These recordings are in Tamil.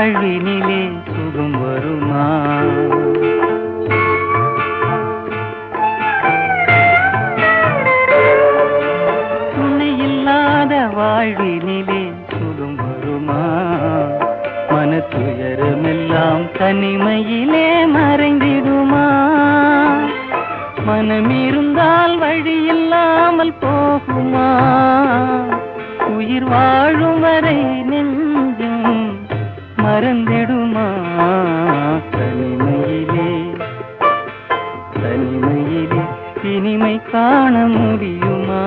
வாழ்வினிலே சுகம் வருமா துணை இல்லாத வாழ்வினிலே சுகம் வருமா மனத்துயரமெல்லாம் தனிமையிலே மறைந்திடுமா மனம் இருந்தால் வழி இல்லாமல் போகுமா உயிர் வாழும் வரை நெஞ்சம் மறந்திடுமா தனிமையிலே தனிமையிலே இனிமை காண முடியுமா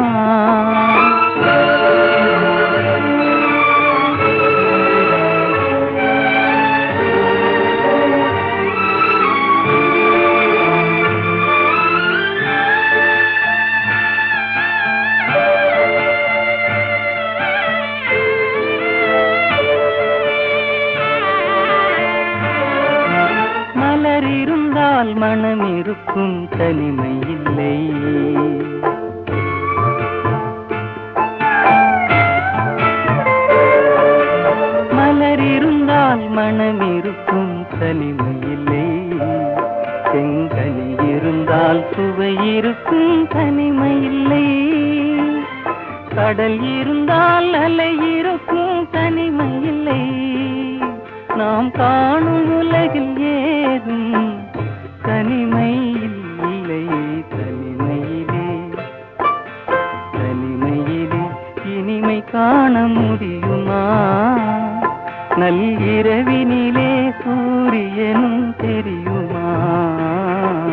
மலர் இருந்தால் மனம் இருக்கும் தனிமை இல்லை மலர் இருந்தால் மனம் இருக்கும் தனிமை இல்லை செங்கனி இருந்தால் சுவை இருக்கும் தனிமை இல்லை கடல் இருந்தால் அலை இருக்கும் தனிமை இல்லை நாம் காணும் உலகில் ஏதும் தனிமை இல்லை தனிமையிலே தனிமையிலே இனிமை காண முடியுமா நல்கிரவினிலே சூரியனும் தெரியுமா